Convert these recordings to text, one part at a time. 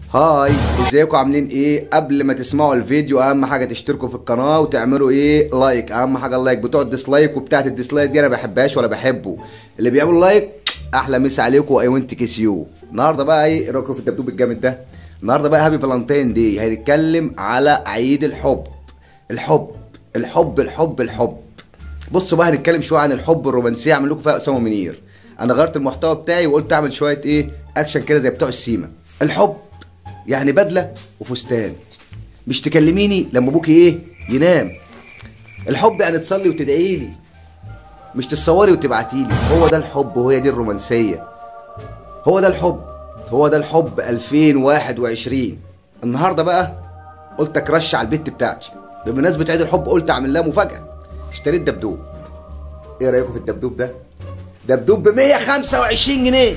هاي ازيكم عاملين ايه قبل ما تسمعوا الفيديو اهم حاجه تشتركوا في القناه وتعملوا ايه لايك اهم حاجه اللايك بتوع الديسلايك وبتاعه الديسلايك دي انا ما بحبهاش ولا بحبه اللي بيعملوا لايك احلى مسا عليكم اي ونت كيس يو النهارده بقى ايه رايكم في الدبدوب الجامد ده النهارده بقى هابي فالنتين دي هنتكلم على عيد الحب الحب الحب الحب الحب بصوا بقى هنتكلم شويه عن الحب الرومانسيه اعمل لكم فيها اسامه منير انا غيرت المحتوى بتاعي وقلت اعمل شويه ايه اكشن كده زي بتوع السيما الحب يعني بدله وفستان مش تكلميني لما ابوكي ايه ينام الحب يعني تصلي وتدعي لي مش تتصوري وتبعتي لي هو ده الحب وهي دي الرومانسيه هو ده الحب هو ده الحب 2021 النهارده بقى قلت اكرش على البت بتاعتي بمناسبه عيد الحب قلت اعمل لها مفاجاه اشتريت دبدوب ايه رايكم في الدبدوب ده دبدوب ب 125 جنيه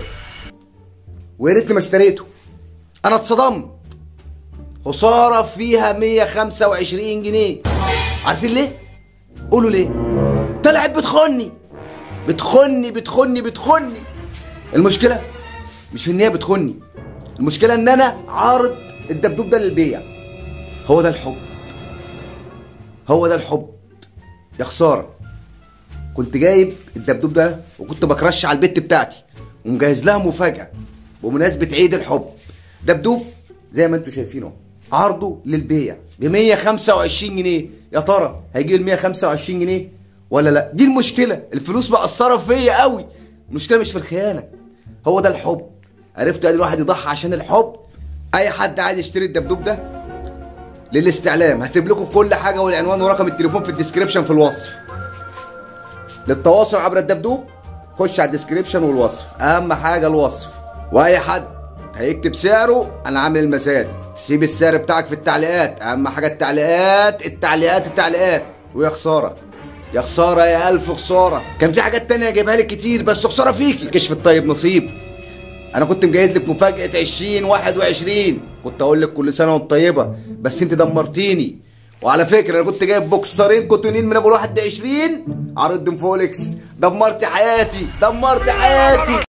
ويا ريتني ما اشتريته انا اتصدمت خساره فيها 125 جنيه عارفين ليه قولوا ليه طلعت بتخني بتخني بتخني بتخني المشكله مش في ان هي بتخني المشكله ان انا عارض الدبدوب ده للبيع هو ده الحب هو ده الحب يا خساره كنت جايب الدبدوب ده وكنت بكرش على البت بتاعتي ومجهز لها مفاجاه بمناسبه عيد الحب دبدوب زي ما انتم شايفينه عرضه للبيع ب 125 جنيه يا ترى هيجيب ال 125 جنيه ولا لا دي المشكله الفلوس مقصره فيا قوي المشكله مش في الخيانه هو ده الحب عرفت ادي الواحد يضحي عشان الحب اي حد عايز يشتري الدبدوب ده للاستعلام هسيب لكم كل حاجه والعنوان ورقم التليفون في الديسكريبشن في الوصف للتواصل عبر الدبدوب خش على الديسكريبشن والوصف اهم حاجه الوصف واي حد هيكتب سعره انا عامل المزاد سيب السعر بتاعك في التعليقات اهم حاجه التعليقات التعليقات التعليقات ويا خساره يا خساره يا الف خساره كان في حاجات تانية جايبها لك كتير بس خساره فيكي كشف الطيب نصيب انا كنت مجهز لك مفاجاه 20 21 كنت اقول لك كل سنه وانت طيبه بس انت دمرتيني وعلى فكره انا كنت جايب بوكسرين كوتونين من ابو الواحد 20 عرض فولكس دمرت حياتي دمرت حياتي